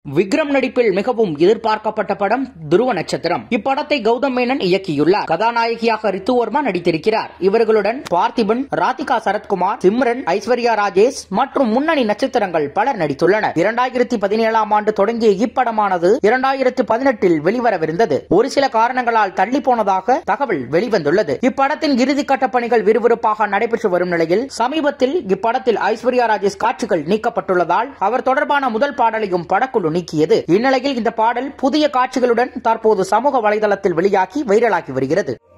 விக்ரம் நடிப்பில் மிகவும் எதிர்பார்க்கப்பட்ட படம் துருவ நட்சத்திரம் இப்படத்தை கௌதம் மேனன் இயக்கியுள்ளார் கதாநாயகியாக ரித்து வர்மா நடித்திருக்கிறார் இவர்களுடன் பார்த்திபன் ராதிகா சரத்குமார் சிம்ரன் ஐஸ்வர்யா ராஜேஷ் மற்றும் முன்னணி நட்சத்திரங்கள் பலர் நடித்துள்ளனர் இரண்டாயிரத்தி பதினேழாம் ஆண்டு தொடங்கிய இப்படமானது இரண்டாயிரத்தி பதினெட்டில் வெளிவரவிருந்தது ஒரு சில காரணங்களால் தள்ளி போனதாக தகவல் வெளிவந்துள்ளது இப்படத்தின் இறுதிக்கட்ட பணிகள் விறுவிறுப்பாக நடைபெற்று வரும் நிலையில் சமீபத்தில் இப்படத்தில் ஐஸ்வர்யா ராஜேஷ் காட்சிகள் நீக்கப்பட்டுள்ளதால் அவர் தொடர்பான முதல் பாடலையும் படக்குழு நீக்கியது இந்நிலையில் இந்த பாடல் புதிய காட்சிகளுடன் தற்போது சமூக வலைதளத்தில் வெளியாகி வைரலாகி வருகிறது